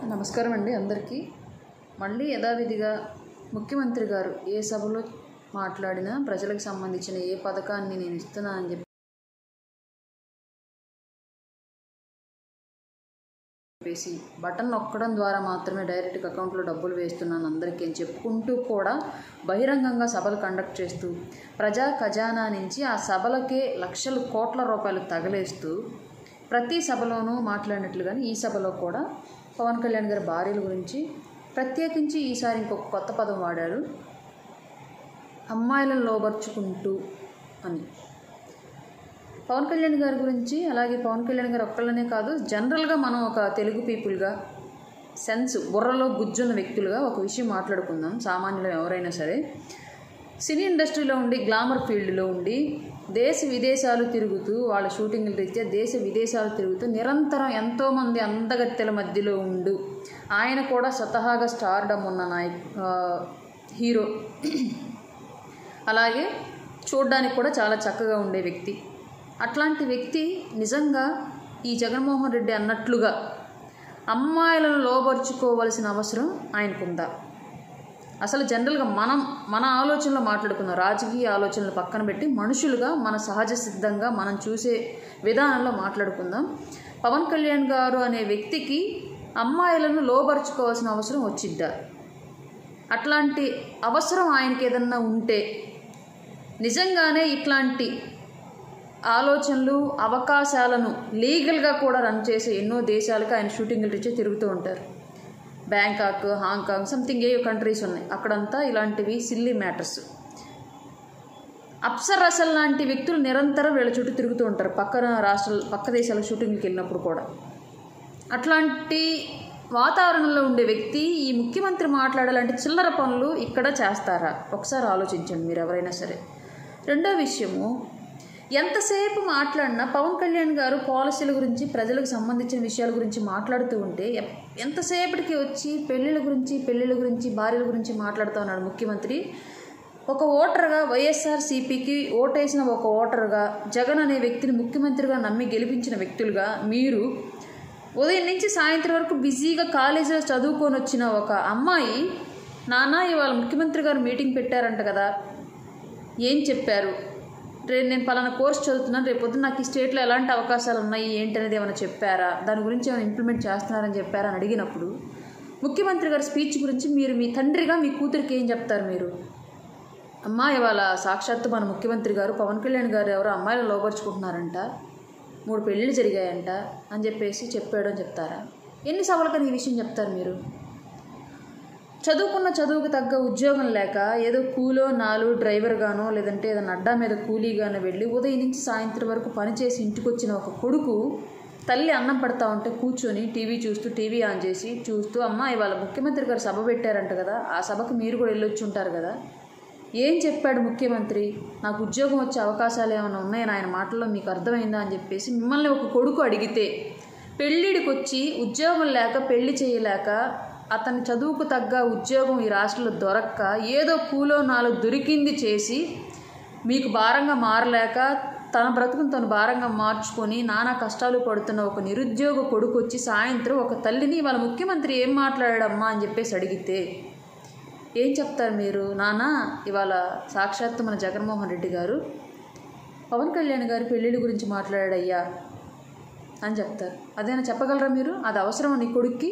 నమస్కారం అండి అందరికీ మళ్ళీ యథావిధిగా ముఖ్యమంత్రి గారు ఏ సభలో మాట్లాడినా ప్రజలకు సంబంధించిన ఏ పథకాన్ని నేను ఇస్తున్నానని చెప్పేసి బటన్ నొక్కడం ద్వారా మాత్రమే డైరెక్ట్గా అకౌంట్లో డబ్బులు వేస్తున్నాను అందరికీ అని చెప్పుకుంటూ కూడా బహిరంగంగా సభలు కండక్ట్ చేస్తూ ప్రజా ఖజానా నుంచి ఆ సభలకే లక్షల కోట్ల రూపాయలు తగలేస్తూ ప్రతి సభలోనూ మాట్లాడినట్లుగానే ఈ సభలో కూడా పవన్ కళ్యాణ్ గారి భార్యల గురించి ప్రత్యేకించి ఈసారి ఇంకొక కొత్త పదం వాడారు అమ్మాయిలను లోబర్చుకుంటూ అని పవన్ కళ్యాణ్ గారి గురించి అలాగే పవన్ కళ్యాణ్ గారు ఒక్కళ్ళనే కాదు జనరల్గా మనం ఒక తెలుగు పీపుల్గా సెన్స్ బుర్రలో గుజ్జున్న వ్యక్తులుగా ఒక విషయం మాట్లాడుకుందాం సామాన్యులు ఎవరైనా సరే సినీ ఇండస్ట్రీలో ఉండి గ్లామర్ ఫీల్డ్లో ఉండి దేశ విదేశాలు తిరుగుతూ వాళ్ళ షూటింగ్ల రీత్యా దేశ విదేశాలు తిరుగుతూ నిరంతరం ఎంతోమంది అందగత్తెల మధ్యలో ఉండు ఆయన కూడా స్వతహాగా స్టార్డమ్ ఉన్న నాయక్ ఆ, హీరో అలాగే చూడ్డానికి కూడా చాలా చక్కగా ఉండే వ్యక్తి అట్లాంటి వ్యక్తి నిజంగా ఈ జగన్మోహన్ రెడ్డి అన్నట్లుగా అమ్మాయిలను లోబరుచుకోవలసిన అవసరం ఆయనకుందా అసలు జనరల్గా మనం మన ఆలోచనలో మాట్లాడుకుందాం రాజకీయ ఆలోచనలు పక్కన పెట్టి మనుషులుగా మన సహజ సిద్ధంగా మనం చూసే విధానంలో మాట్లాడుకుందాం పవన్ కళ్యాణ్ గారు అనే వ్యక్తికి అమ్మాయిలను లోబరుచుకోవాల్సిన అవసరం వచ్చిద్దా అట్లాంటి అవసరం ఆయనకి ఏదన్నా ఉంటే నిజంగానే ఇట్లాంటి ఆలోచనలు అవకాశాలను లీగల్గా కూడా రన్ చేసే ఎన్నో దేశాలకు ఆయన షూటింగ్లు రీచే తిరుగుతూ ఉంటారు బ్యాంకాక్ హాంకాంగ్ సంథింగ్ ఏ కంట్రీస్ ఉన్నాయి అక్కడంతా ఇలాంటివి సిల్లీ మ్యాటర్స్ అప్సరసల్ లాంటి వ్యక్తులు నిరంతరం వీళ్ళ చుట్టూ తిరుగుతూ ఉంటారు పక్కన రాష్ట్రాల పక్క దేశాల షూటింగ్కి వెళ్ళినప్పుడు కూడా అట్లాంటి వాతావరణంలో ఉండే వ్యక్తి ఈ ముఖ్యమంత్రి మాట్లాడాలంటే చిల్లర పనులు ఇక్కడ చేస్తారా ఒకసారి ఆలోచించండి మీరు ఎవరైనా సరే రెండో విషయము ఎంతసేపు మాట్లాడినా పవన్ కళ్యాణ్ గారు పాలసీల గురించి ప్రజలకు సంబంధించిన విషయాల గురించి మాట్లాడుతూ ఉంటే ఎ- ఎంతసేపటికి వచ్చి పెళ్ళిళ్ళ గురించి పెళ్ళిళ్ళ గురించి భార్యల గురించి మాట్లాడుతూ ఉన్నాడు ముఖ్యమంత్రి ఒక ఓటర్గా వైఎస్ఆర్ సిపికి ఓటేసిన ఒక ఓటర్గా జగన్ అనే వ్యక్తిని ముఖ్యమంత్రిగా నమ్మి గెలిపించిన వ్యక్తులుగా మీరు ఉదయం నుంచి సాయంత్రం వరకు బిజీగా కాలేజీలో చదువుకొని వచ్చిన ఒక అమ్మాయి నాన్న ఇవాళ ముఖ్యమంత్రి గారు మీటింగ్ పెట్టారంట కదా ఏం చెప్పారు రేపు నేను పలానా కోర్స్ చదువుతున్నాను రేపు పొద్దున్న నాకు ఈ స్టేట్లో ఎలాంటి అవకాశాలు ఉన్నాయి ఏంటి అనేది ఏమైనా చెప్పారా దాని గురించి ఏమైనా ఇంప్లిమెంట్ చేస్తున్నారని చెప్పారా అని అడిగినప్పుడు ముఖ్యమంత్రి గారి స్పీచ్ గురించి మీరు మీ తండ్రిగా మీ కూతురికి ఏం చెప్తారు మీరు అమ్మా ఇవాళ సాక్షాత్తు మన ముఖ్యమంత్రి గారు పవన్ కళ్యాణ్ గారు ఎవరో అమ్మాయిలు లోపరుచుకుంటున్నారంట మూడు పెళ్ళిళ్ళు జరిగాయంట అని చెప్పేసి చెప్పాడు అని చెప్తారా ఎన్ని సభలకని ఈ విషయం చెప్తారు మీరు చదువుకున్న చదువుకు తగ్గ ఉద్యోగం లేక ఏదో కూలో నాలు డ్రైవర్గానో లేదంటే ఏదైనా అడ్డా మీద కూలీగానో వెళ్ళి ఉదయం నుంచి సాయంత్రం వరకు పనిచేసి ఇంటికి వచ్చిన ఒక కొడుకు తల్లి అన్నం పడతా ఉంటే కూర్చొని టీవీ చూస్తూ టీవీ ఆన్ చేసి చూస్తూ అమ్మ ఇవాళ ముఖ్యమంత్రి గారు సభ పెట్టారంట కదా ఆ సభకు మీరు కూడా వెళ్ళొచ్చి ఉంటారు కదా ఏం చెప్పాడు ముఖ్యమంత్రి నాకు ఉద్యోగం వచ్చే అవకాశాలు ఏమైనా ఉన్నాయని ఆయన మాటల్లో మీకు అర్థమైందా అని చెప్పేసి మిమ్మల్ని ఒక కొడుకు అడిగితే పెళ్ళిడికి వచ్చి ఉద్యోగం లేక పెళ్లి చేయలేక అతని చదువుకు తగ్గ ఉద్యోగం ఈ రాష్ట్రంలో దొరక్క ఏదో కూలో నాలుగు దొరికింది చేసి మీకు భారంగా మారలేక తన బ్రతుకును తను భారంగా మార్చుకొని నానా కష్టాలు పడుతున్న ఒక నిరుద్యోగ కొడుకు వచ్చి సాయంత్రం ఒక తల్లిని వాళ్ళ ముఖ్యమంత్రి ఏం మాట్లాడాడమ్మా అని చెప్పేసి అడిగితే ఏం చెప్తారు మీరు నానా ఇవాళ సాక్షాత్తు మన జగన్మోహన్ రెడ్డి గారు పవన్ కళ్యాణ్ గారు పెళ్ళిళ్ళ గురించి మాట్లాడాడయ్యా అని చెప్తారు అదేనా చెప్పగలరా మీరు అది అవసరం నీ కొడుక్కి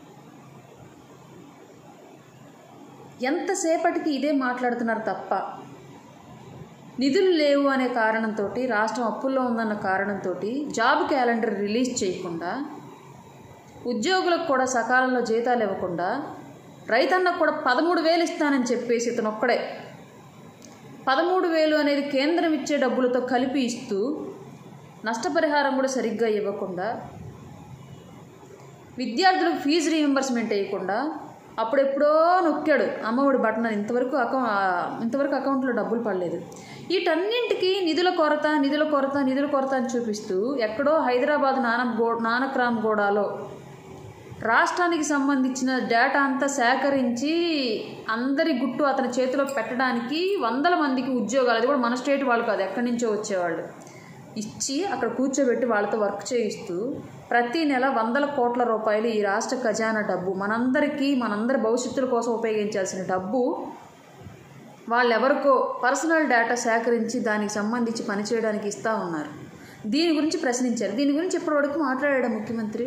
ఎంతసేపటికి ఇదే మాట్లాడుతున్నారు తప్ప నిధులు లేవు అనే కారణంతో రాష్ట్రం అప్పుల్లో ఉందన్న కారణంతో జాబ్ క్యాలెండర్ రిలీజ్ చేయకుండా ఉద్యోగులకు కూడా సకాలంలో జీతాలు ఇవ్వకుండా రైతన్నకు కూడా పదమూడు వేలు ఇస్తానని చెప్పేసి ఇతను ఒక్కడే పదమూడు వేలు అనేది కేంద్రం ఇచ్చే డబ్బులతో కలిపి ఇస్తూ నష్టపరిహారం కూడా సరిగ్గా ఇవ్వకుండా విద్యార్థులకు ఫీజు రీఎంబర్స్మెంట్ వేయకుండా అప్పుడెప్పుడో నొక్కాడు అమ్మఒడి బటన్ అని ఇంతవరకు అకౌ ఇంతవరకు అకౌంట్లో డబ్బులు పడలేదు వీటన్నింటికి నిధుల కొరత నిధుల కొరత నిధుల కొరత అని చూపిస్తూ ఎక్కడో హైదరాబాద్ నానక్ గో నానక్రామ్ గోడాలో రాష్ట్రానికి సంబంధించిన డేటా అంతా సేకరించి అందరి గుట్టు అతని చేతిలో పెట్టడానికి వందల మందికి ఉద్యోగాలు అది కూడా మన స్టేట్ వాళ్ళు కాదు ఎక్కడి నుంచో వచ్చేవాళ్ళు ఇచ్చి అక్కడ కూర్చోబెట్టి వాళ్ళతో వర్క్ చేయిస్తూ ప్రతి నెల వందల కోట్ల రూపాయలు ఈ రాష్ట్ర ఖజానా డబ్బు మనందరికీ మనందరి భవిష్యత్తుల కోసం ఉపయోగించాల్సిన డబ్బు వాళ్ళెవరికో పర్సనల్ డేటా సేకరించి దానికి సంబంధించి పనిచేయడానికి ఇస్తూ ఉన్నారు దీని గురించి ప్రశ్నించారు దీని గురించి ఇప్పటివరకు మాట్లాడాడు ముఖ్యమంత్రి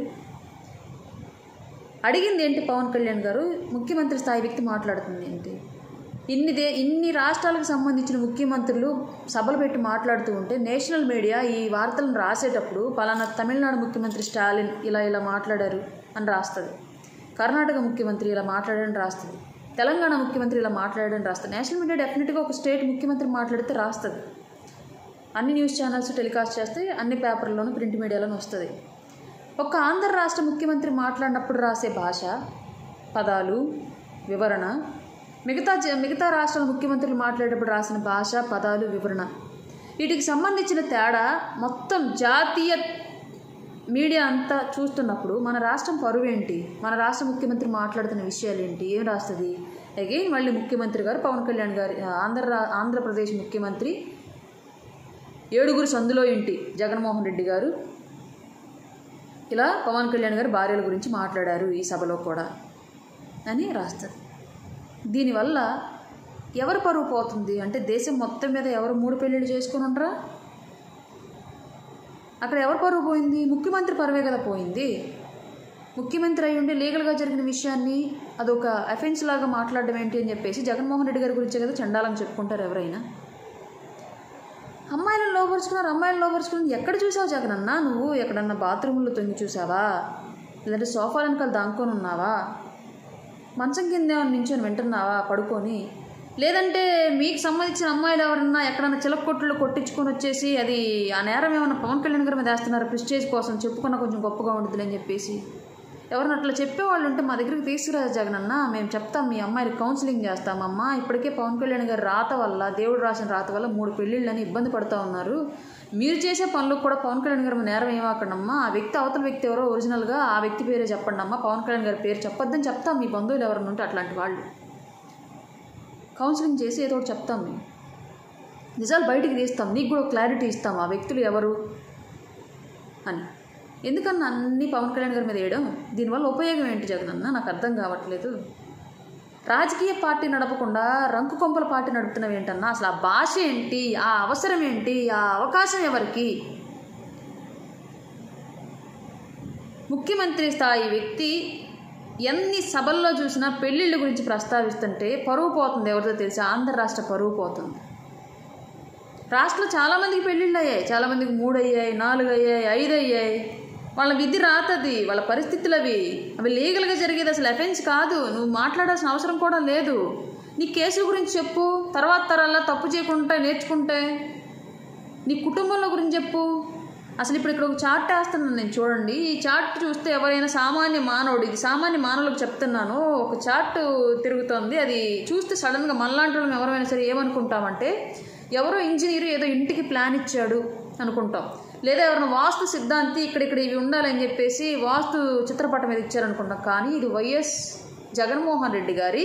అడిగింది ఏంటి పవన్ కళ్యాణ్ గారు ముఖ్యమంత్రి స్థాయి వ్యక్తి మాట్లాడుతుంది ఏంటి ఇన్ని దే ఇన్ని రాష్ట్రాలకు సంబంధించిన ముఖ్యమంత్రులు సభలు పెట్టి మాట్లాడుతూ ఉంటే నేషనల్ మీడియా ఈ వార్తలను రాసేటప్పుడు పలానా తమిళనాడు ముఖ్యమంత్రి స్టాలిన్ ఇలా ఇలా మాట్లాడారు అని రాస్తుంది కర్ణాటక ముఖ్యమంత్రి ఇలా మాట్లాడారని రాస్తుంది తెలంగాణ ముఖ్యమంత్రి ఇలా మాట్లాడారని రాస్తుంది నేషనల్ మీడియా డెఫినెట్గా ఒక స్టేట్ ముఖ్యమంత్రి మాట్లాడితే రాస్తుంది అన్ని న్యూస్ ఛానల్స్ టెలికాస్ట్ చేస్తే అన్ని పేపర్లోనూ ప్రింట్ మీడియాలోనూ వస్తుంది ఒక ఆంధ్ర రాష్ట్ర ముఖ్యమంత్రి మాట్లాడినప్పుడు రాసే భాష పదాలు వివరణ మిగతా జ- మిగతా రాష్ట్రాల ముఖ్యమంత్రులు మాట్లాడేటప్పుడు రాసిన భాష పదాలు వివరణ వీటికి సంబంధించిన తేడా మొత్తం జాతీయ మీడియా అంతా చూస్తున్నప్పుడు మన రాష్ట్రం పరువు ఏంటి మన రాష్ట్ర ముఖ్యమంత్రి మాట్లాడుతున్న విషయాలు ఏంటి ఏం రాస్తుంది అగైన్ మళ్ళీ ముఖ్యమంత్రి గారు పవన్ కళ్యాణ్ గారి ఆంధ్ర రా- ఆంధ్రప్రదేశ్ ముఖ్యమంత్రి ఏడుగురు సందులో ఇంటి జగన్మోహన్ రెడ్డి గారు ఇలా పవన్ కళ్యాణ్ గారు భార్యల గురించి మాట్లాడారు ఈ సభలో కూడా అని రాస్తారు దీనివల్ల ఎవరు పరువు పోతుంది అంటే దేశం మొత్తం మీద ఎవరు మూడు పెళ్ళిళ్ళు చేసుకుని ఉండరా అక్కడ ఎవరు పరువు పోయింది ముఖ్యమంత్రి పరువే కదా పోయింది ముఖ్యమంత్రి అయి ఉండి లీగల్గా జరిగిన విషయాన్ని అదొక అఫెన్స్ లాగా మాట్లాడడం ఏంటి అని చెప్పేసి జగన్మోహన్ రెడ్డి గారి గురించే కదా చండాలని చెప్పుకుంటారు ఎవరైనా అమ్మాయిలను లోపరుచుకున్నారు అమ్మాయిలను లోపరుచుకుని ఎక్కడ చూసావు జగనన్న నువ్వు ఎక్కడన్నా బాత్రూంలో తొంగి చూసావా లేదంటే సోఫా వెనకాల దాంకొని ఉన్నావా మంచం కింద ఏమైనా నించొని వింటున్నావా పడుకొని లేదంటే మీకు సంబంధించిన అమ్మాయిలు ఎవరన్నా ఎక్కడన్నా చిలక కొట్టులు కొట్టించుకొని వచ్చేసి అది ఆ నేరం ఏమన్నా పవన్ కళ్యాణ్ గారి మీద వేస్తున్నారు ప్రిస్టేజ్ కోసం చెప్పుకున్న కొంచెం గొప్పగా ఉంటుంది అని చెప్పేసి ఎవరన్నా అట్లా చెప్పేవాళ్ళు ఉంటే మా దగ్గరికి తీసుకురా జగనన్న మేము చెప్తాం మీ అమ్మాయికి కౌన్సిలింగ్ చేస్తామమ్మా ఇప్పటికే పవన్ కళ్యాణ్ గారి రాత వల్ల దేవుడు రాసిన రాత వల్ల మూడు పెళ్ళిళ్ళని ఇబ్బంది పడుతూ ఉన్నారు మీరు చేసే పనులకు కూడా పవన్ కళ్యాణ్ గారి మీద నేరం ఏమాకండమ్మా ఆ వ్యక్తి అవతల వ్యక్తి ఎవరో ఒరిజినల్గా ఆ వ్యక్తి పేరే చెప్పండి అమ్మా పవన్ కళ్యాణ్ గారి పేరు చెప్పొద్దని చెప్తాం మీ బంధువులు ఎవరైనా ఉంటే అట్లాంటి వాళ్ళు కౌన్సిలింగ్ చేసి ఏదో ఒకటి చెప్తాం మేము నిజాలు బయటికి తీస్తాం నీకు కూడా క్లారిటీ ఇస్తాం ఆ వ్యక్తులు ఎవరు అని ఎందుకన్నా అన్ని పవన్ కళ్యాణ్ గారి మీద వేయడం దీనివల్ల ఉపయోగం ఏంటి జగనన్న నాకు అర్థం కావట్లేదు రాజకీయ పార్టీ నడపకుండా రంకు కొంపల పార్టీ నడుపుతున్నావు ఏంటన్నా అసలు ఆ భాష ఏంటి ఆ అవసరం ఏంటి ఆ అవకాశం ఎవరికి ముఖ్యమంత్రి స్థాయి వ్యక్తి ఎన్ని సభల్లో చూసినా పెళ్ళిళ్ళ గురించి ప్రస్తావిస్తుంటే పరువు పోతుంది ఎవరితో తెలిసి ఆంధ్ర రాష్ట్ర పరువు పోతుంది రాష్ట్రంలో చాలామందికి పెళ్ళిళ్ళు అయ్యాయి చాలామందికి మూడు అయ్యాయి నాలుగు అయ్యాయి ఐదు అయ్యాయి వాళ్ళ విధి రాతది వాళ్ళ పరిస్థితులు అవి అవి లీగల్గా జరిగేది అసలు అఫెన్స్ కాదు నువ్వు మాట్లాడాల్సిన అవసరం కూడా లేదు నీ కేసుల గురించి చెప్పు తర్వాత తరాల్లో తప్పు చేయకుండా నేర్చుకుంటే నీ కుటుంబంలో గురించి చెప్పు అసలు ఇప్పుడు ఇక్కడ ఒక చార్ట్ వేస్తున్నాను నేను చూడండి ఈ చార్ట్ చూస్తే ఎవరైనా సామాన్య మానవుడు ఇది సామాన్య మానవులకు చెప్తున్నాను ఒక చార్ట్ తిరుగుతోంది అది చూస్తే సడన్గా మనలాంటి వాళ్ళం ఎవరైనా సరే ఏమనుకుంటామంటే ఎవరో ఇంజనీర్ ఏదో ఇంటికి ప్లాన్ ఇచ్చాడు అనుకుంటాం లేదా ఎవరైనా వాస్తు సిద్ధాంతి ఇక్కడిక్కడ ఇవి ఉండాలని చెప్పేసి వాస్తు చిత్రపటం మీద ఇచ్చారనుకుంటాం కానీ ఇది వైఎస్ జగన్మోహన్ రెడ్డి గారి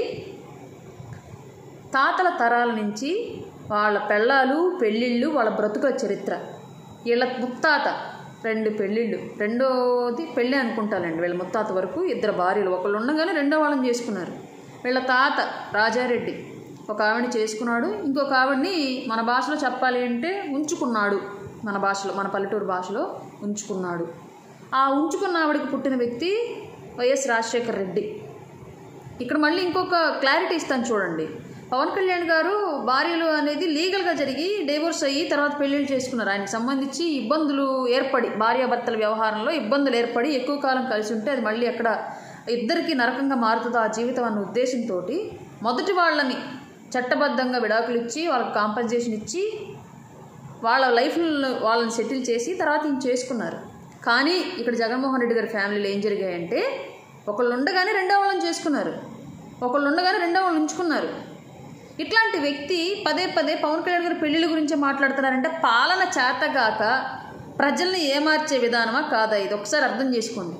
తాతల తరాల నుంచి వాళ్ళ పెళ్ళాలు పెళ్ళిళ్ళు వాళ్ళ బ్రతుకుల చరిత్ర వీళ్ళ ముత్తాత రెండు పెళ్ళిళ్ళు రెండోది పెళ్ళి అనుకుంటానండి వీళ్ళ ముత్తాత వరకు ఇద్దరు భార్యలు ఒకళ్ళు ఉండగానే రెండో వాళ్ళని చేసుకున్నారు వీళ్ళ తాత రాజారెడ్డి ఒక ఆవిడని చేసుకున్నాడు ఇంకొక ఆవిడని మన భాషలో చెప్పాలి అంటే ఉంచుకున్నాడు మన భాషలో మన పల్లెటూరు భాషలో ఉంచుకున్నాడు ఆ ఉంచుకున్న ఆవిడకి పుట్టిన వ్యక్తి వైఎస్ రాజశేఖర రెడ్డి ఇక్కడ మళ్ళీ ఇంకొక క్లారిటీ ఇస్తాను చూడండి పవన్ కళ్యాణ్ గారు భార్యలు అనేది లీగల్గా జరిగి డైవోర్స్ అయ్యి తర్వాత పెళ్ళిళ్ళు చేసుకున్నారు ఆయనకు సంబంధించి ఇబ్బందులు ఏర్పడి భార్యాభర్తల వ్యవహారంలో ఇబ్బందులు ఏర్పడి ఎక్కువ కాలం కలిసి ఉంటే అది మళ్ళీ ఎక్కడ ఇద్దరికి నరకంగా మారుతుందో ఆ జీవితం అన్న ఉద్దేశంతో మొదటి వాళ్ళని చట్టబద్ధంగా విడాకులు ఇచ్చి వాళ్ళకి కాంపన్సేషన్ ఇచ్చి వాళ్ళ లైఫ్లో వాళ్ళని సెటిల్ చేసి తర్వాత ఇంక చేసుకున్నారు కానీ ఇక్కడ జగన్మోహన్ రెడ్డి గారి ఫ్యామిలీలో ఏం జరిగాయంటే ఒకళ్ళు ఉండగానే రెండో వాళ్ళని చేసుకున్నారు ఒకళ్ళు ఉండగానే రెండో వాళ్ళు ఉంచుకున్నారు ఇట్లాంటి వ్యక్తి పదే పదే పవన్ కళ్యాణ్ గారి పెళ్లిళ్ళ గురించే మాట్లాడుతున్నారంటే పాలన చేతగాక ప్రజల్ని ఏమార్చే విధానమా కాదా ఇది ఒకసారి అర్థం చేసుకోండి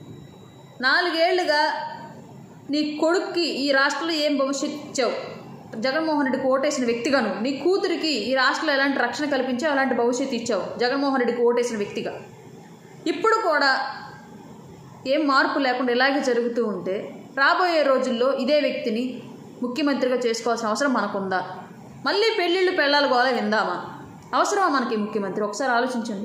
నాలుగేళ్లుగా నీ కొడుక్కి ఈ రాష్ట్రంలో ఏం భవిష్యత్తు ఇచ్చావు జగన్మోహన్ రెడ్డికి ఓటేసిన వ్యక్తిగాను నీ కూతురికి ఈ రాష్ట్రంలో ఎలాంటి రక్షణ కల్పించావు అలాంటి భవిష్యత్తు ఇచ్చావు జగన్మోహన్ రెడ్డికి ఓటేసిన వ్యక్తిగా ఇప్పుడు కూడా ఏం మార్పు లేకుండా ఇలాగే జరుగుతూ ఉంటే రాబోయే రోజుల్లో ఇదే వ్యక్తిని ముఖ్యమంత్రిగా చేసుకోవాల్సిన అవసరం మనకుందా మళ్ళీ పెళ్ళిళ్ళు పెళ్ళాలి గోల విందామా అవసరమా మనకి ఈ ముఖ్యమంత్రి ఒకసారి ఆలోచించండి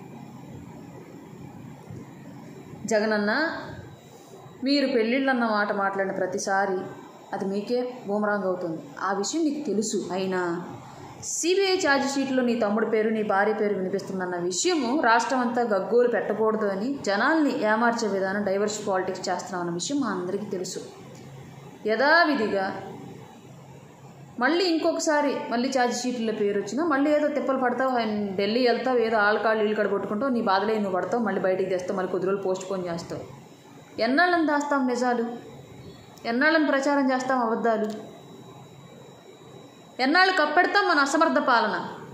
జగనన్న మీరు పెళ్ళిళ్ళు అన్న మాట మాట్లాడిన ప్రతిసారి అది మీకే బూమరాంగ్ అవుతుంది ఆ విషయం నీకు తెలుసు అయినా సిబిఐ ఛార్జ్ షీట్లో నీ తమ్ముడి పేరు నీ భార్య పేరు వినిపిస్తుందన్న విషయము రాష్ట్రం అంతా గగ్గోలు పెట్టకూడదు అని జనాల్ని ఏమార్చే విధానం డైవర్స్ పాలిటిక్స్ చేస్తున్నాం అన్న విషయం మా అందరికీ తెలుసు యథావిధిగా మళ్ళీ ఇంకొకసారి మళ్ళీ ఛార్జ్ షీట్లో పేరు వచ్చినా మళ్ళీ ఏదో తిప్పలు పడతావు ఆయన ఢిల్లీ వెళ్తావు ఏదో ఆళ్ళకాళ్ళు ఇల్లు కడ కొట్టుకుంటావు నీ బాధలే నువ్వు పడతావు మళ్ళీ బయటికి తెస్తావు మళ్ళీ కొద్ది రోజులు పోస్ట్ పోన్ చేస్తావు ఎన్నాళ్ళని దాస్తాం నిజాలు ఎన్నాళ్ళని ప్రచారం చేస్తాం అబద్ధాలు ఎన్నాళ్ళు కప్పెడతాం మన అసమర్థ పాలన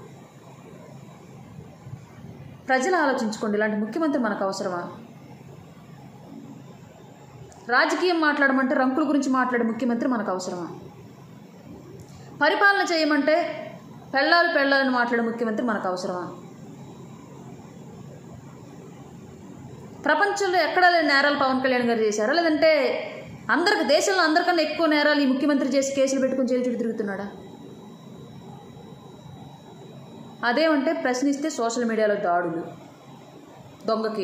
ప్రజలు ఆలోచించుకోండి ఇలాంటి ముఖ్యమంత్రి మనకు అవసరమా రాజకీయం మాట్లాడమంటే రంకుల గురించి మాట్లాడే ముఖ్యమంత్రి మనకు అవసరమా పరిపాలన చేయమంటే పెళ్ళాలు పెళ్ళాలని మాట్లాడే ముఖ్యమంత్రి మనకు అవసరమా ప్రపంచంలో ఎక్కడా లేని నేరాలు పవన్ కళ్యాణ్ గారు చేశారా లేదంటే అందరికి దేశంలో అందరికన్నా ఎక్కువ నేరాలు ఈ ముఖ్యమంత్రి చేసి కేసులు పెట్టుకుని జైలు చుట్టూ తిరుగుతున్నాడా అదేమంటే ప్రశ్నిస్తే సోషల్ మీడియాలో దాడులు దొంగకి